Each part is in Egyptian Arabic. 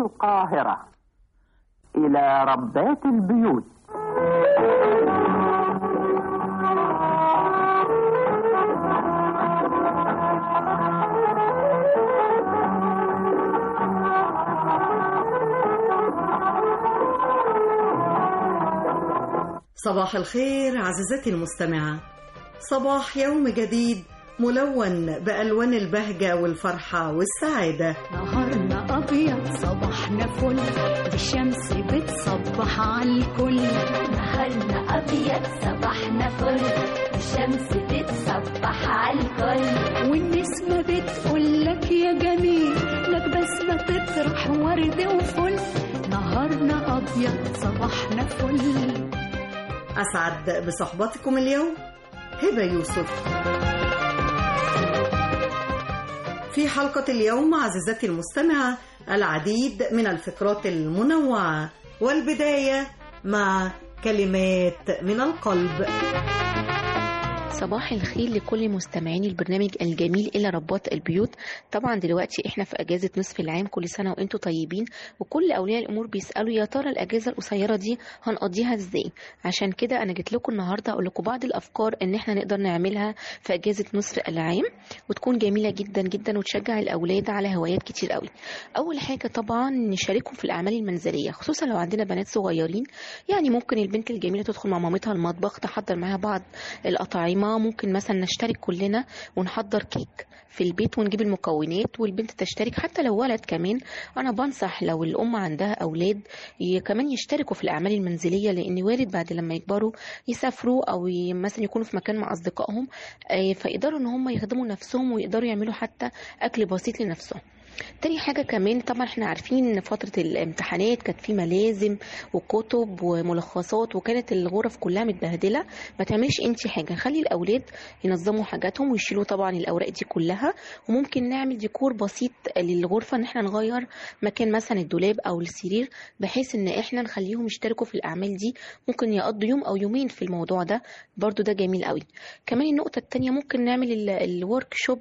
القاهرة إلى ربات البيوت صباح الخير عزيزتي المستمعة صباح يوم جديد ملون بألوان البهجة والفرحة والسعادة نهارنا أبيض صباحنا فل دي الشمس بتصبح على الكل نهارنا أبيض صباحنا فل الشمس بتصبح على الكل والنسمة بتقول لك يا جميل لك بسمة تطرح ورد وفل نهارنا أبيض صباحنا فل أسعد بصحبتكم اليوم هبة يوسف في حلقة اليوم عزيزتي المستمعة العديد من الفقرات المنوعة والبداية مع كلمات من القلب صباح الخير لكل مستمعين البرنامج الجميل إلى رباط البيوت طبعا دلوقتي احنا في أجازة نصف العام كل سنة وانتم طيبين وكل أولياء الأمور بيسألوا يا ترى الأجازة القصيرة دي هنقضيها ازاي عشان كده أنا جيت لكم النهاردة أقول لكم بعض الأفكار إن احنا نقدر نعملها في أجازة نصف العام وتكون جميلة جدا جدا وتشجع الأولاد على هوايات كتير قوي أول حاجة طبعا نشاركهم في الأعمال المنزلية خصوصا لو عندنا بنات صغيرين يعني ممكن البنت الجميلة تدخل مع مامتها المطبخ تحضر معاها بعض الأطعمة ممكن مثلا نشترك كلنا ونحضر كيك في البيت ونجيب المكونات والبنت تشترك حتى لو ولد كمان انا بنصح لو الام عندها اولاد ي- كمان يشتركوا في الاعمال المنزليه لان وارد بعد لما يكبروا يسافروا او ي- مثلا يكونوا في مكان مع اصدقائهم آه، فيقدروا ان هم يخدموا نفسهم ويقدروا يعملوا حتى اكل بسيط لنفسهم تاني حاجة كمان طبعا احنا عارفين ان فترة الامتحانات كانت في ملازم وكتب وملخصات وكانت الغرف كلها متبهدلة ما تعملش انت حاجة خلي الاولاد ينظموا حاجاتهم ويشيلوا طبعا الاوراق دي كلها وممكن نعمل ديكور بسيط للغرفة ان احنا نغير مكان مثلا الدولاب او السرير بحيث ان احنا نخليهم يشتركوا في الاعمال دي ممكن يقضوا يوم او يومين في الموضوع ده برضو ده جميل قوي كمان النقطة التانية ممكن نعمل الورك شوب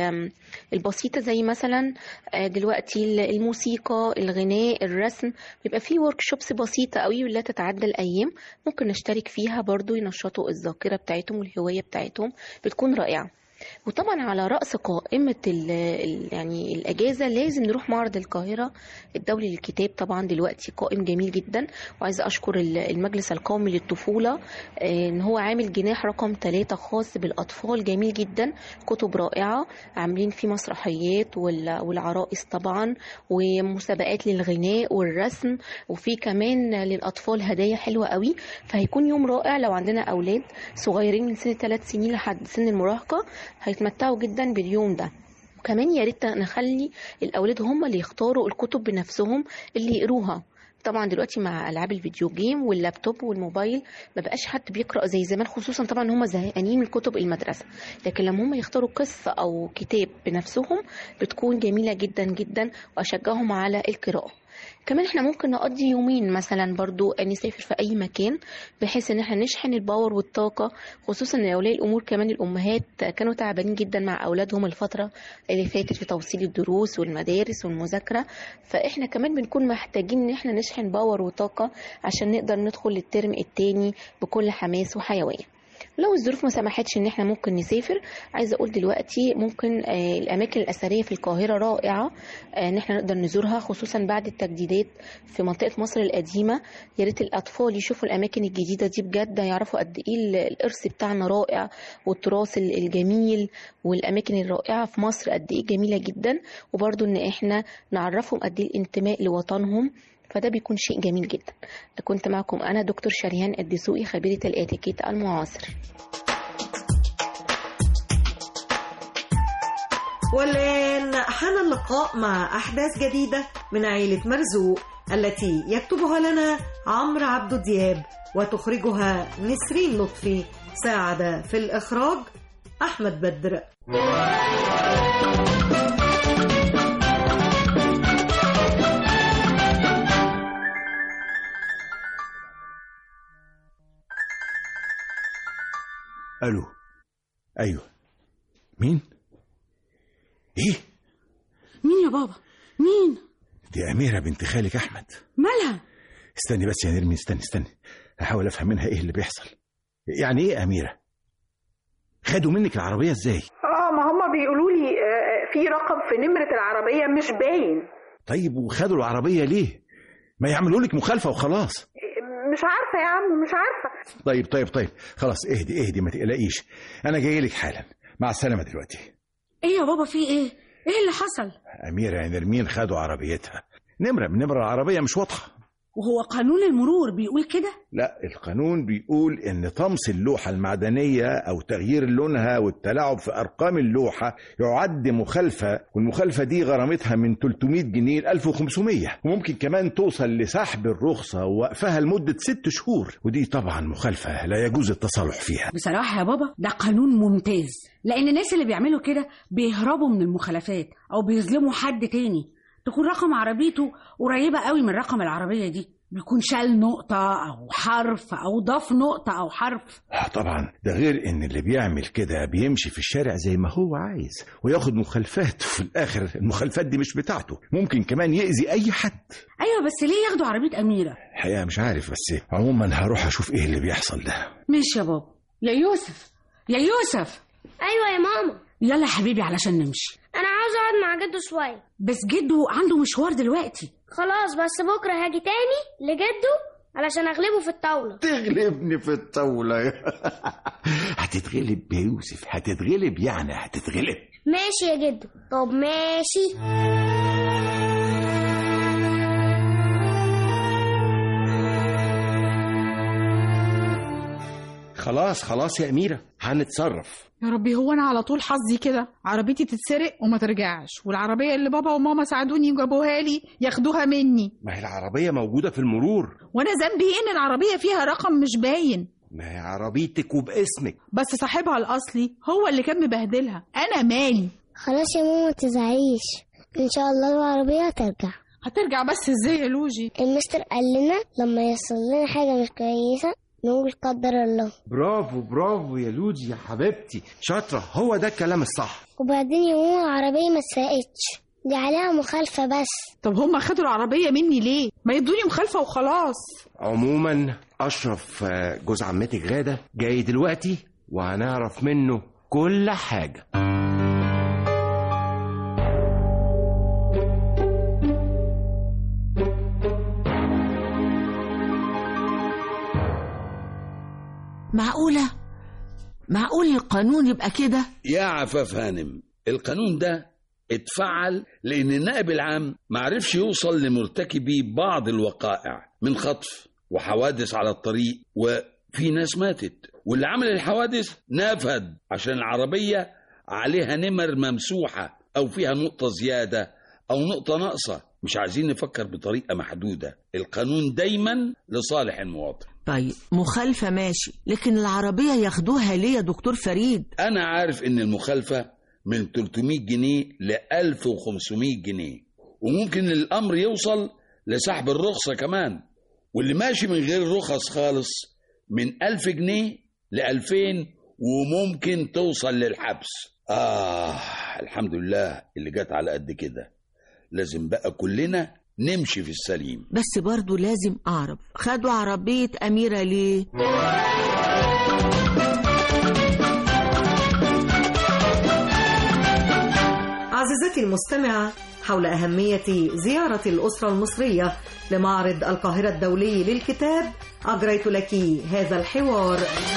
البسيطة زي مثلا آه، دلوقتي ال- الموسيقى الغناء الرسم بيبقى فيه ورك شوبس بسيطة قوي ولا تتعدى الأيام ممكن نشترك فيها برضو ينشطوا الذاكرة بتاعتهم والهواية بتاعتهم بتكون رائعة وطبعا على رأس قائمة ال ال يعني الأجازة لازم نروح معرض القاهرة الدولي للكتاب طبعا دلوقتي قائم جميل جدا وعايزة أشكر ال- المجلس القومي للطفولة آه، إن هو عامل جناح رقم ثلاثة خاص بالأطفال جميل جدا كتب رائعة عاملين فيه مسرحيات وال- والعرائس طبعا ومسابقات للغناء والرسم وفي كمان للأطفال هدايا حلوة قوي فهيكون يوم رائع لو عندنا أولاد صغيرين من سن ثلاث سنين لحد سن المراهقة هيتمتعوا جدا باليوم ده وكمان يا ريت نخلي الاولاد هم اللي يختاروا الكتب بنفسهم اللي يقروها طبعا دلوقتي مع العاب الفيديو جيم واللابتوب والموبايل ما بقاش حد بيقرا زي زمان خصوصا طبعا هم زهقانين من كتب المدرسه لكن لما هم يختاروا قصه او كتاب بنفسهم بتكون جميله جدا جدا واشجعهم على القراءه كمان احنا ممكن نقضي يومين مثلا برضو نسافر في اي مكان بحيث ان احنا نشحن الباور والطاقه خصوصا ان اولياء الامور كمان الامهات كانوا تعبانين جدا مع اولادهم الفتره اللي فاتت في توصيل الدروس والمدارس والمذاكره فاحنا كمان بنكون محتاجين ان احنا نشحن باور وطاقه عشان نقدر ندخل الترم التاني بكل حماس وحيويه لو الظروف ما سمحتش ان احنا ممكن نسافر عايزه اقول دلوقتي ممكن آه، الاماكن الاثريه في القاهره رائعه آه، ان احنا نقدر نزورها خصوصا بعد التجديدات في منطقه مصر القديمه يا ريت الاطفال يشوفوا الاماكن الجديده دي بجد يعرفوا قد ايه ال- الارث بتاعنا رائع والتراث ال- الجميل والاماكن الرائعه في مصر قد ايه جميله جدا وبرضو ان احنا نعرفهم قد ايه الانتماء لوطنهم فده بيكون شيء جميل جدا كنت معكم انا دكتور شريهان الدسوقي خبيره الاتيكيت المعاصر والآن حان اللقاء مع أحداث جديدة من عيلة مرزوق التي يكتبها لنا عمرو عبد دياب وتخرجها نسرين لطفي ساعد في الإخراج أحمد بدر الو ايوه مين ايه مين يا بابا مين دي أميرة بنت خالك أحمد مالها استني بس يا نرمي استني استني هحاول أفهم منها إيه اللي بيحصل يعني إيه أميرة خدوا منك العربية إزاي اه ما هما بيقولوا لي آه، في رقم في نمرة العربية مش باين طيب وخدوا العربية ليه ما يعملوا لك مخالفة وخلاص مش عارفة يا عم مش عارفة طيب طيب طيب خلاص اهدي اهدي ما تقلقيش أنا جاي لك حالا مع السلامة دلوقتي ايه يا بابا في ايه ايه اللي حصل أميرة يا نرمين خدوا عربيتها نمرة من نمرة العربية مش واضحة وهو قانون المرور بيقول كده لا القانون بيقول ان طمس اللوحة المعدنية او تغيير لونها والتلاعب في ارقام اللوحة يعد مخالفة والمخالفة دي غرامتها من 300 جنيه ل 1500 وممكن كمان توصل لسحب الرخصة ووقفها لمدة ست شهور ودي طبعا مخالفة لا يجوز التصالح فيها بصراحة يا بابا ده قانون ممتاز لأن الناس اللي بيعملوا كده بيهربوا من المخالفات أو بيظلموا حد تاني تكون رقم عربيته قريبة قوي من رقم العربية دي بيكون شال نقطة أو حرف أو ضاف نقطة أو حرف آه طبعا ده غير ان اللي بيعمل كده بيمشي في الشارع زي ما هو عايز وياخد مخالفات وفي الاخر المخالفات دي مش بتاعته ممكن كمان يأذي اي حد أيوة بس ليه ياخدوا عربية أميرة الحقيقة مش عارف بس عموما هروح اشوف ايه اللي بيحصل ده ماشي يا بابا يا يوسف يا يوسف ايوه يا ماما يلا يا حبيبي علشان نمشي انا عاوز اقعد مع جده شويه بس جده عنده مشوار دلوقتي خلاص بس بكره هاجي تاني لجده علشان اغلبه في الطاوله تغلبني في الطاولة هتتغلب يا يوسف هتتغلب يعني هتتغلب ماشي يا جدو طب ماشي خلاص خلاص يا أميرة هنتصرف يا ربي هو انا على طول حظي كده عربيتي تتسرق وما ترجعش والعربيه اللي بابا وماما ساعدوني وجابوها لي ياخدوها مني ما هي العربية موجودة في المرور وانا ذنبي ايه ان العربيه فيها رقم مش باين ما هي عربيتك وباسمك بس صاحبها الاصلي هو اللي كان مبهدلها انا مالي خلاص يا ماما تزعيش ان شاء الله العربيه هترجع هترجع بس ازاي يا لوجي المستر قال لنا لما يحصل لنا حاجه مش كويسه نقول قدر الله برافو برافو يا لودي يا حبيبتي شاطرة هو ده الكلام الصح وبعدين يا ماما العربيه ما اتسرقتش دي عليها مخالفه بس طب هم خدوا العربيه مني ليه ما يدوني مخالفه وخلاص عموما أشرف آه، جوز عمتك غادة جاي دلوقتي وهنعرف منه كل حاجة معقولة؟ معقول القانون يبقى كده؟ يا عفاف هانم القانون ده اتفعل لأن النائب العام معرفش يوصل لمرتكبي بعض الوقائع من خطف وحوادث على الطريق وفي ناس ماتت واللي عمل الحوادث نفد عشان العربية عليها نمر ممسوحة أو فيها نقطة زيادة أو نقطة ناقصة مش عايزين نفكر بطريقة محدودة القانون دايما لصالح المواطن طيب مخالفة ماشي لكن العربية ياخدوها ليه يا دكتور فريد؟ أنا عارف إن المخالفة من 300 جنيه ل 1500 جنيه وممكن الأمر يوصل لسحب الرخصة كمان واللي ماشي من غير رخص خالص من 1000 جنيه ل 2000 وممكن توصل للحبس آه الحمد لله اللي جت على قد كده لازم بقى كلنا نمشي في السليم بس برضو لازم أعرف خدوا عربية أميرة ليه؟ عزيزتي المستمعة حول أهمية زيارة الأسرة المصرية لمعرض القاهرة الدولي للكتاب أجريت لك هذا الحوار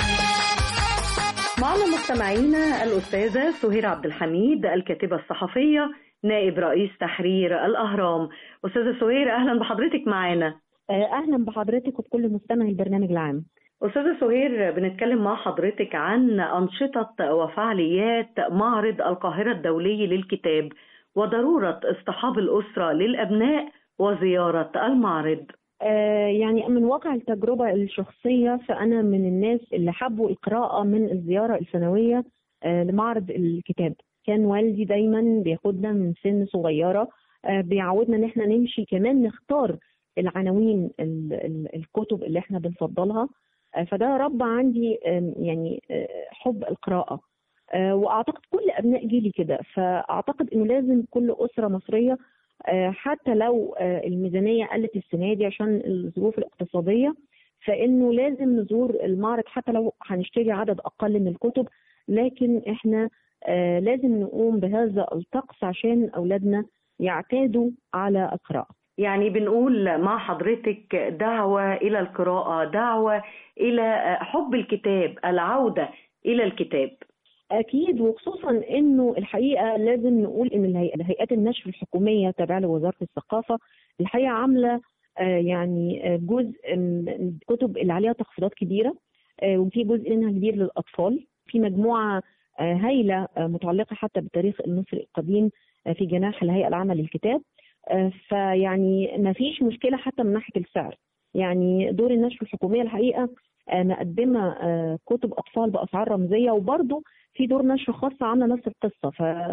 معنا مستمعينا الأستاذة سهير عبد الحميد الكاتبة الصحفية نائب رئيس تحرير الأهرام أستاذة سهير أهلا بحضرتك معانا اهلا بحضرتك وبكل مستمعي البرنامج العام أستاذة سهير بنتكلم مع حضرتك عن أنشطة وفعاليات معرض القاهرة الدولي للكتاب وضرورة اصطحاب الأسرة للأبناء وزيارة المعرض آه يعني من واقع التجربة الشخصية فأنا من الناس اللي حبوا القراءة من الزيارة السنوية آه لمعرض الكتاب كان والدي دايما بياخدنا من سن صغيرة آه بيعودنا ان احنا نمشي كمان نختار العناوين ال- ال- الكتب اللي احنا بنفضلها آه فده ربى عندي آم، يعني آه، حب القراءة آه، واعتقد كل ابناء جيلي كده فاعتقد انه لازم كل اسره مصريه آه، حتى لو آه، الميزانيه قلت السنه دي عشان الظروف الاقتصاديه فانه لازم نزور المعرض حتى لو هنشتري عدد اقل من الكتب لكن احنا آه، لازم نقوم بهذا الطقس عشان اولادنا يعتادوا على القراءه يعني بنقول مع حضرتك دعوة إلى القراءة دعوة إلى حب الكتاب العودة إلى الكتاب اكيد وخصوصا انه الحقيقه لازم نقول ان الهي- الهيئات النشر الحكوميه تابعه لوزاره الثقافه الحقيقه عامله آه، يعني آه، جزء من الكتب اللي عليها تخفيضات كبيره آه، وفي جزء منها كبير للاطفال في مجموعه آه، هايله آه، متعلقه حتى بتاريخ المصري القديم آه، في جناح الهيئه العامه للكتاب آه، فيعني ما فيش مشكله حتى من ناحيه السعر يعني دور النشر الحكوميه الحقيقه آه، مقدمه آه، كتب اطفال باسعار رمزيه وبرضه في دور نشر خاصه عامله نفس القصه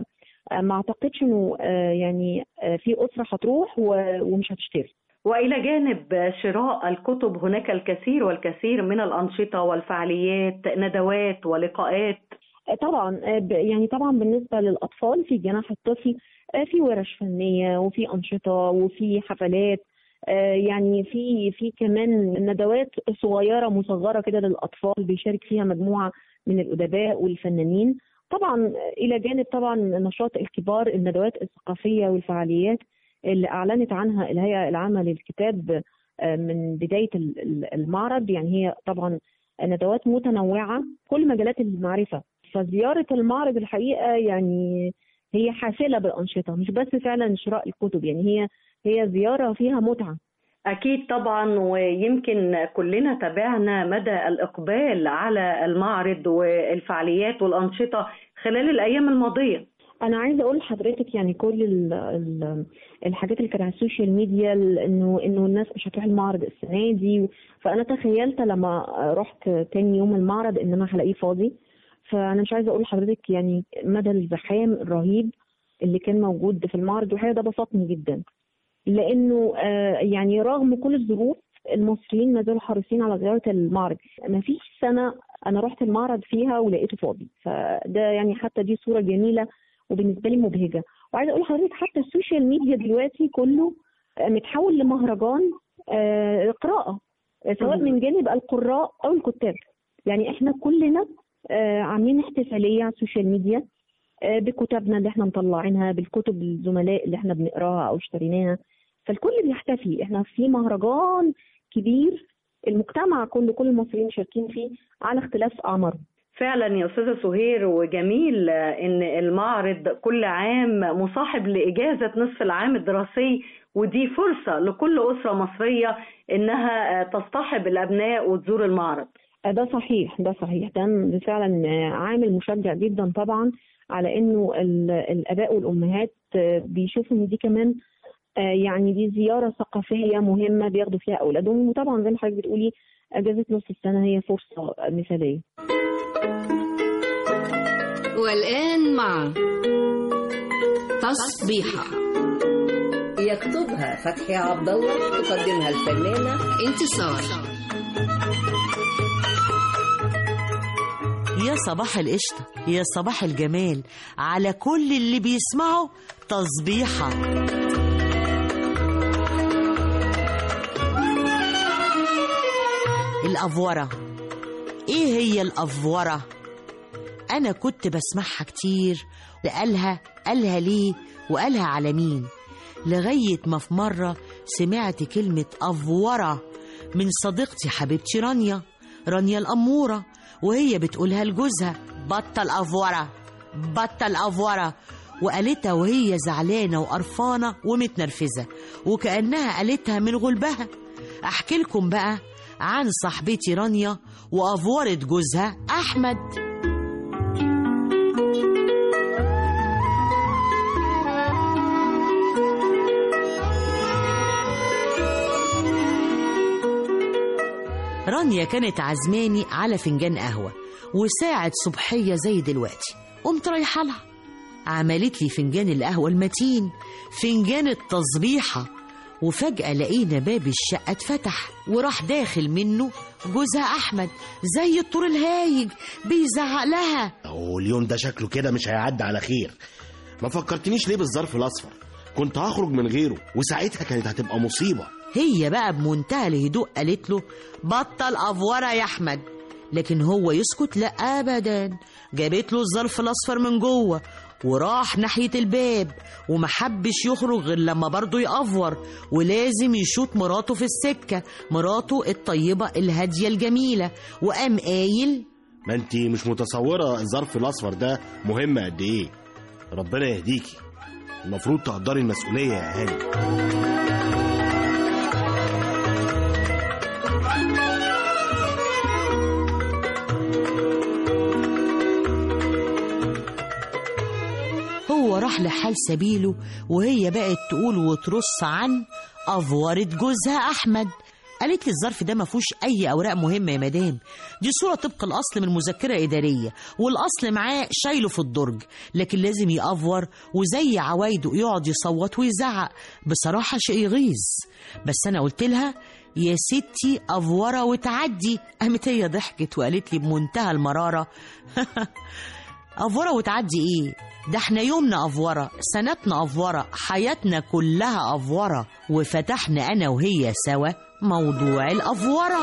فما اعتقدش انه آه، يعني آه، في اسره هتروح و- ومش هتشتري وإلى جانب شراء الكتب هناك الكثير والكثير من الأنشطة والفعاليات ندوات ولقاءات آه، طبعا آه، ب- يعني طبعا بالنسبه للاطفال في جناح الطفل آه، في ورش فنيه وفي انشطه وفي حفلات آه، يعني في في كمان ندوات صغيره مصغره كده للاطفال بيشارك فيها مجموعه من الادباء والفنانين طبعا الى جانب طبعا نشاط الكبار الندوات الثقافيه والفعاليات اللي اعلنت عنها الهيئه العامه للكتاب آه، من بدايه ال- ال- المعرض يعني هي طبعا ندوات متنوعه كل مجالات المعرفه فزياره المعرض الحقيقه يعني هي حافله بالانشطه مش بس فعلا شراء الكتب يعني هي هي زياره فيها متعه أكيد طبعا ويمكن كلنا تابعنا مدى الإقبال على المعرض والفعاليات والأنشطة خلال الأيام الماضية انا عايزه اقول لحضرتك يعني كل ال ال الحاجات اللي كانت على السوشيال ميديا ال- انه انه الناس مش هتروح المعرض السنه دي فانا تخيلت لما رحت تاني يوم المعرض ان انا هلاقيه فاضي فانا مش عايزه اقول لحضرتك يعني مدى الزحام الرهيب اللي كان موجود في المعرض والحقيقه ده بسطني جدا لانه آه، يعني رغم كل الظروف المصريين ما زالوا حريصين على زياره المعرض ما فيش سنه انا رحت المعرض فيها ولقيته فاضي فده يعني حتى دي صوره جميله وبالنسبه لي مبهجه وعايزه اقول لحضرتك حتى السوشيال ميديا دلوقتي كله آه، متحول لمهرجان آه، قراءه آه، سواء من جانب القراء او الكتاب يعني احنا كلنا آه، عاملين احتفاليه على السوشيال ميديا آه، بكتبنا اللي احنا مطلعينها بالكتب الزملاء اللي احنا بنقراها او اشتريناها فالكل بيحتفي احنا في مهرجان كبير المجتمع كله كل المصريين مشاركين فيه على اختلاف اعمارهم فعلا يا أستاذة سهير وجميل إن المعرض كل عام مصاحب لإجازة نصف العام الدراسي ودي فرصة لكل أسرة مصرية إنها تصطحب الأبناء وتزور المعرض آه، ده صحيح ده صحيح ده فعلا آه، عامل مشجع جدا طبعا على انه ال- الاباء والامهات آه، بيشوفوا ان دي كمان آه، يعني دي زياره ثقافيه مهمه بياخدوا فيها اولادهم وطبعا زي ما حضرتك بتقولي اجازه نص السنه هي فرصه مثاليه والآن مع تصبيحة يكتبها فتحي عبد الله تقدمها الفنانة انتصار يا صباح القشطة يا صباح الجمال على كل اللي بيسمعوا تصبيحة الأفورة إيه هي الأفورة؟ أنا كنت بسمعها كتير قالها قالها ليه وقالها على مين لغاية ما في مرة سمعت كلمة أفورة من صديقتي حبيبتي رانيا رانيا الأمورة وهي بتقولها لجوزها بطل أفورة بطل أفورة وقالتها وهي زعلانة وقرفانة ومتنرفزة وكأنها قالتها من غلبها أحكي لكم بقى عن صاحبتي رانيا وأفورة جوزها أحمد رانيا كانت عزماني على فنجان قهوة وساعة صبحية زي دلوقتي قمت رايحة لها عملت لي فنجان القهوة المتين فنجان التصبيحة وفجأة لقينا باب الشقة اتفتح وراح داخل منه جوزها أحمد زي الطور الهايج بيزعق لها هو اليوم ده شكله كده مش هيعدي على خير ما فكرتنيش ليه بالظرف الاصفر كنت هخرج من غيره وساعتها كانت هتبقى مصيبة هي بقى بمنتهى الهدوء قالت له بطل افوره يا احمد لكن هو يسكت لا ابدا جابت له الظرف الاصفر من جوه وراح ناحية الباب ومحبش يخرج غير لما برضه يأفور ولازم يشوط مراته في السكة مراته الطيبة الهادية الجميلة وقام قايل ما انت مش متصورة الظرف الأصفر ده مهم قد إيه ربنا يهديكي المفروض تقدري المسؤولية يا هاني هو راح لحال سبيله وهي بقت تقول وترص عن أفورة جوزها أحمد قالت لي الظرف ده ما فيهوش أي أوراق مهمة يا مدام دي صورة طبق الأصل من مذكرة إدارية والأصل معاه شايله في الدرج لكن لازم يأفور وزي عوايده يقعد يصوت ويزعق بصراحة شيء يغيظ بس أنا قلت لها يا ستي أفورة وتعدي قامت هي ضحكت وقالت لي بمنتهى المرارة أفورة وتعدي إيه؟ ده احنا يومنا أفورة سنتنا أفورة حياتنا كلها أفورة وفتحنا أنا وهي سوا موضوع الأفورة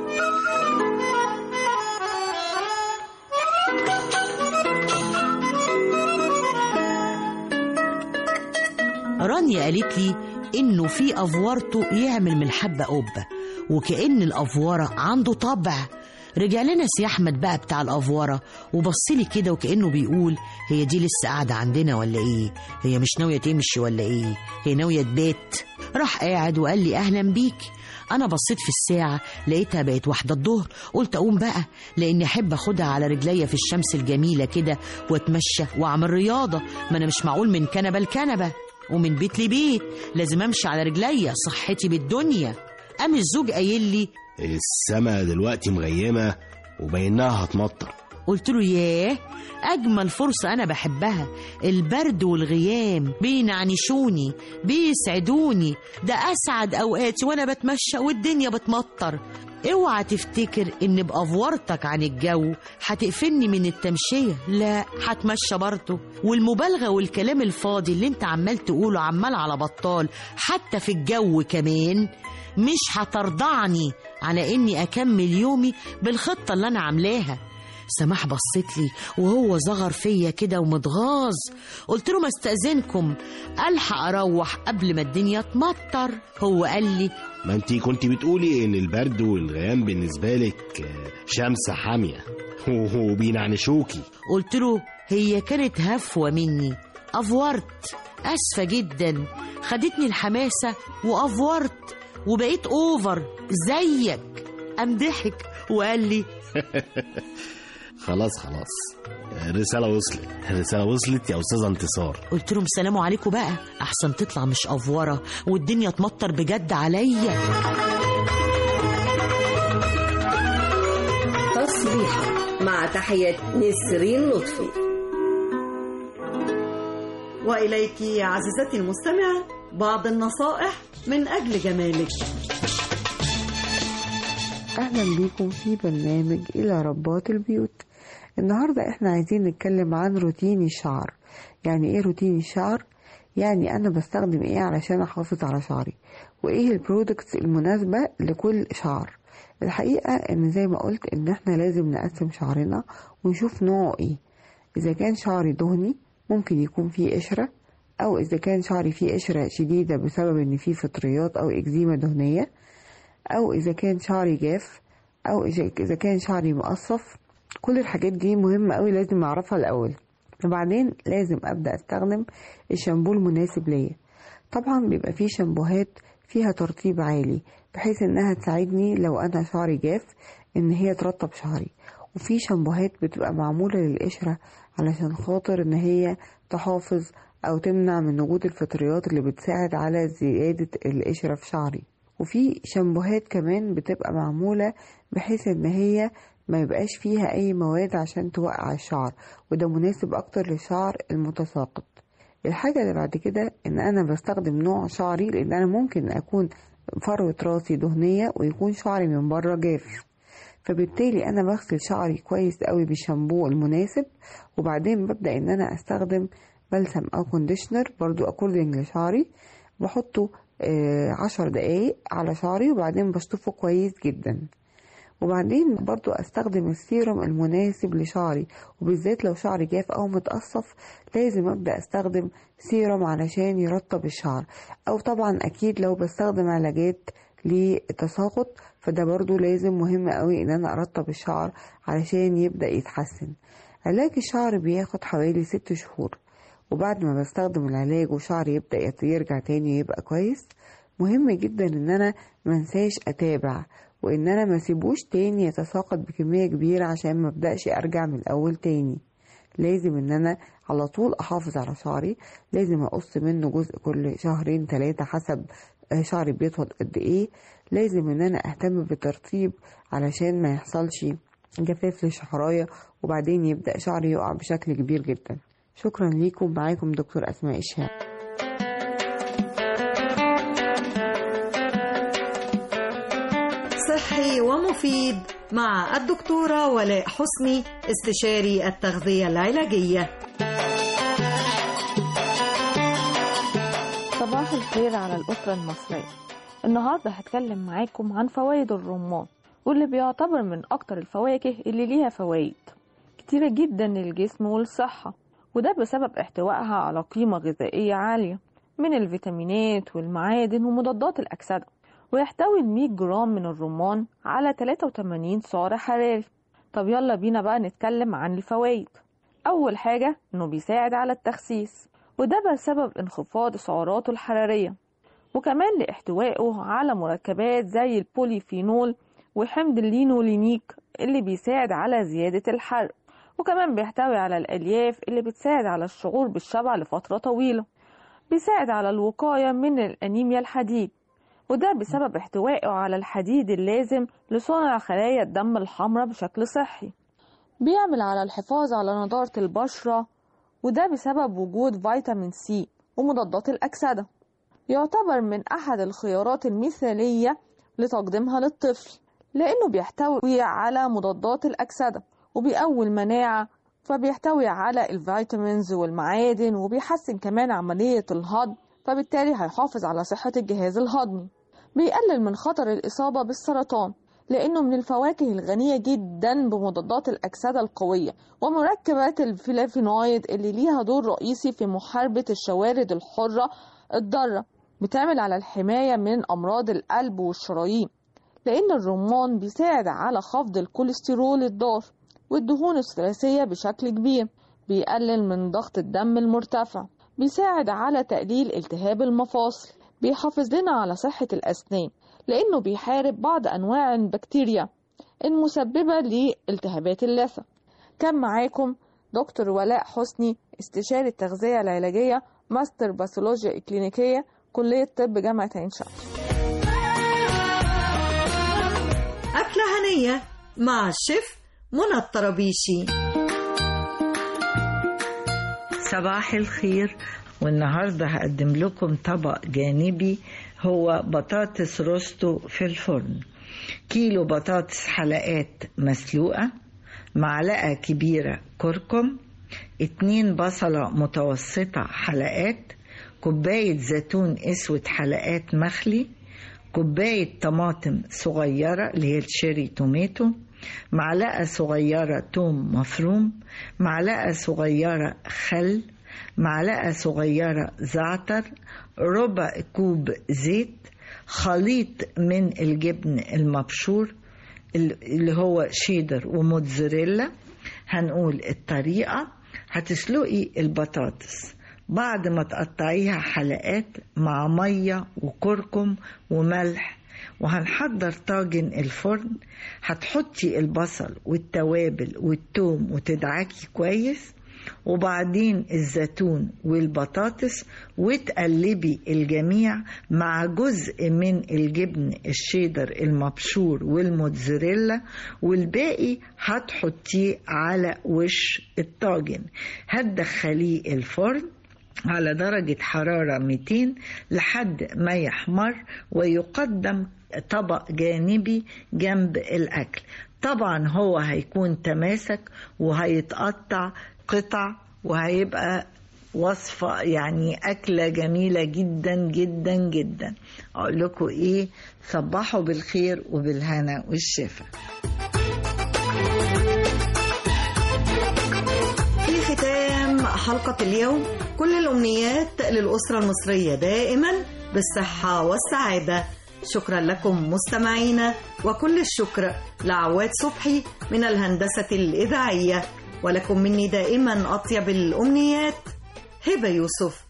رانيا قالت لي إنه في أفورته يعمل من الحبة قبة وكأن الأفورة عنده طبع رجع لنا سي احمد بقى بتاع الافوره وبص لي كده وكانه بيقول هي دي لسه قاعده عندنا ولا ايه هي مش ناويه تمشي ولا ايه هي ناويه تبات راح قاعد وقال لي اهلا بيك انا بصيت في الساعه لقيتها بقت واحده الظهر قلت اقوم بقى لاني احب اخدها على رجليا في الشمس الجميله كده واتمشى واعمل رياضه ما انا مش معقول من كنبه لكنبه ومن بيت لبيت لازم امشي على رجليا صحتي بالدنيا قام الزوج قايل لي السما دلوقتي مغيمة وبينها هتمطر قلت له ياه أجمل فرصة أنا بحبها البرد والغيام بينعنشوني بيسعدوني ده أسعد أوقاتي وأنا بتمشى والدنيا بتمطر اوعى تفتكر ان بافورتك عن الجو هتقفلني من التمشيه لا هتمشى برضه والمبالغه والكلام الفاضي اللي انت عمال تقوله عمال على بطال حتى في الجو كمان مش هترضعني على اني اكمل يومي بالخطه اللي انا عاملاها سماح بصيت لي وهو زغر فيا كده ومتغاظ قلت له ما استأذنكم ألحق أروح قبل ما الدنيا تمطر هو قال لي ما انت كنت بتقولي ان البرد والغيام بالنسبة لك شمس حامية وبينعنشوكي قلت له هي كانت هفوة مني أفورت أسفة جدا خدتني الحماسة وأفورت وبقيت أوفر زيك قام ضحك وقال لي خلاص خلاص الرسالة وصلت الرسالة وصلت يا أستاذة انتصار قلت لهم سلام عليكم بقى أحسن تطلع مش أفورة والدنيا تمطر بجد عليا تصبيحة مع تحية نسرين لطفي وإليك عزيزتي المستمعة بعض النصائح من أجل جمالك أهلا بيكم في برنامج إلى ربات البيوت النهاردة إحنا عايزين نتكلم عن روتين الشعر يعني إيه روتين الشعر؟ يعني أنا بستخدم إيه علشان أحافظ على شعري وإيه البرودكتس المناسبة لكل شعر الحقيقة إن زي ما قلت إن إحنا لازم نقسم شعرنا ونشوف نوعه إيه إذا كان شعري دهني ممكن يكون فيه قشرة أو إذا كان شعري فيه قشرة شديدة بسبب إن فيه فطريات أو إكزيما دهنية أو إذا كان شعري جاف أو إذا كان شعري مقصف كل الحاجات دي مهمة أوي لازم أعرفها الأول وبعدين لازم أبدأ أستخدم الشامبو المناسب ليا طبعا بيبقى فيه شامبوهات فيها ترطيب عالي بحيث إنها تساعدني لو أنا شعري جاف إن هي ترطب شعري وفي شامبوهات بتبقى معمولة للقشرة علشان خاطر إن هي تحافظ أو تمنع من وجود الفطريات اللي بتساعد على زيادة القشرة في شعري وفي شامبوهات كمان بتبقى معمولة بحيث ان هي ما يبقاش فيها اي مواد عشان توقع الشعر وده مناسب اكتر للشعر المتساقط الحاجة اللي بعد كده ان انا بستخدم نوع شعري لان انا ممكن اكون فروة راسي دهنية ويكون شعري من بره جاف فبالتالي انا بغسل شعري كويس قوي بالشامبو المناسب وبعدين ببدأ ان انا استخدم بلسم او كونديشنر برضو اكوردنج لشعري بحطه آه، عشر دقايق على شعري وبعدين بشطفه كويس جدا وبعدين برضو استخدم السيروم المناسب لشعري وبالذات لو شعري جاف او متقصف لازم ابدا استخدم سيروم علشان يرطب الشعر او طبعا اكيد لو بستخدم علاجات للتساقط فده برضو لازم مهم قوي ان انا ارطب الشعر علشان يبدا يتحسن علاج الشعر بياخد حوالي ست شهور وبعد ما بستخدم العلاج وشعري يبدا يت- يرجع تاني يبقى كويس مهم جدا ان انا منساش اتابع وان انا ما سيبوش تاني يتساقط بكميه كبيره عشان ما ابداش ارجع من الاول تاني لازم ان انا على طول احافظ على شعري لازم اقص منه جزء كل شهرين ثلاثه حسب آه، شعري بيطول قد ايه لازم ان انا اهتم بالترطيب علشان ما يحصلش جفاف للشعرايه وبعدين يبدا شعري يقع بشكل كبير جدا شكرا ليكم معاكم دكتور اسماء الشام صحي ومفيد مع الدكتورة ولاء حسني استشاري التغذية العلاجية صباح الخير على الأسرة المصرية النهاردة هتكلم معاكم عن فوائد الرمان واللي بيعتبر من أكتر الفواكه اللي ليها فوائد كتيرة جدا للجسم والصحة وده بسبب احتوائها على قيمة غذائية عالية من الفيتامينات والمعادن ومضادات الأكسدة ويحتوي ال 100 جرام من الرمان على 83 سعر حراري طب يلا بينا بقى نتكلم عن الفوائد أول حاجة إنه بيساعد على التخسيس وده بسبب انخفاض سعراته الحرارية وكمان لاحتوائه على مركبات زي البوليفينول وحمض اللينولينيك اللي بيساعد على زيادة الحرق وكمان بيحتوي على الألياف اللي بتساعد على الشعور بالشبع لفترة طويلة بيساعد على الوقاية من الأنيميا الحديد وده بسبب احتوائه على الحديد اللازم لصنع خلايا الدم الحمراء بشكل صحي بيعمل على الحفاظ على نضارة البشرة وده بسبب وجود فيتامين سي ومضادات الأكسدة يعتبر من أحد الخيارات المثالية لتقديمها للطفل لأنه بيحتوي على مضادات الأكسدة وبيقوي المناعة فبيحتوي على الفيتامينز والمعادن وبيحسن كمان عملية الهضم فبالتالي هيحافظ على صحة الجهاز الهضمي بيقلل من خطر الإصابة بالسرطان لأنه من الفواكه الغنية جدا بمضادات الأكسدة القوية ومركبات الفلافينويد اللي ليها دور رئيسي في محاربة الشوارد الحرة الضارة بتعمل على الحماية من أمراض القلب والشرايين لأن الرمان بيساعد على خفض الكوليسترول الضار والدهون الثلاثية بشكل كبير بيقلل من ضغط الدم المرتفع بيساعد على تقليل التهاب المفاصل بيحافظ لنا على صحة الأسنان لأنه بيحارب بعض أنواع البكتيريا المسببة لالتهابات اللثة كان معاكم دكتور ولاء حسني استشاري التغذية العلاجية ماستر باثولوجيا إكلينيكية كلية طب جامعة عين شمس أكلة هنية مع الشيف منى الطرابيشي صباح الخير والنهارده هقدم لكم طبق جانبي هو بطاطس روستو في الفرن كيلو بطاطس حلقات مسلوقة معلقة كبيرة كركم اتنين بصلة متوسطة حلقات كوباية زيتون اسود حلقات مخلي كوباية طماطم صغيرة اللي هي الشيري توميتو معلقة صغيرة توم مفروم معلقة صغيرة خل معلقة صغيرة زعتر ربع كوب زيت خليط من الجبن المبشور اللي هو شيدر وموتزاريلا هنقول الطريقة هتسلقي البطاطس بعد ما تقطعيها حلقات مع مية وكركم وملح وهنحضر طاجن الفرن هتحطي البصل والتوابل والثوم وتدعكي كويس وبعدين الزيتون والبطاطس وتقلبي الجميع مع جزء من الجبن الشيدر المبشور والموتزاريلا والباقي هتحطيه على وش الطاجن هتدخليه الفرن على درجة حرارة 200 لحد ما يحمر ويقدم طبق جانبي جنب الأكل طبعا هو هيكون تماسك وهيتقطع قطع وهيبقى وصفة يعني أكلة جميلة جدا جدا جدا أقول لكم إيه صبحوا بالخير وبالهنا والشفا في ختام حلقة اليوم كل الأمنيات للأسرة المصرية دائما بالصحة والسعادة شكرا لكم مستمعينا وكل الشكر لعواد صبحي من الهندسة الإذاعية ولكم مني دائما أطيب الأمنيات هبة يوسف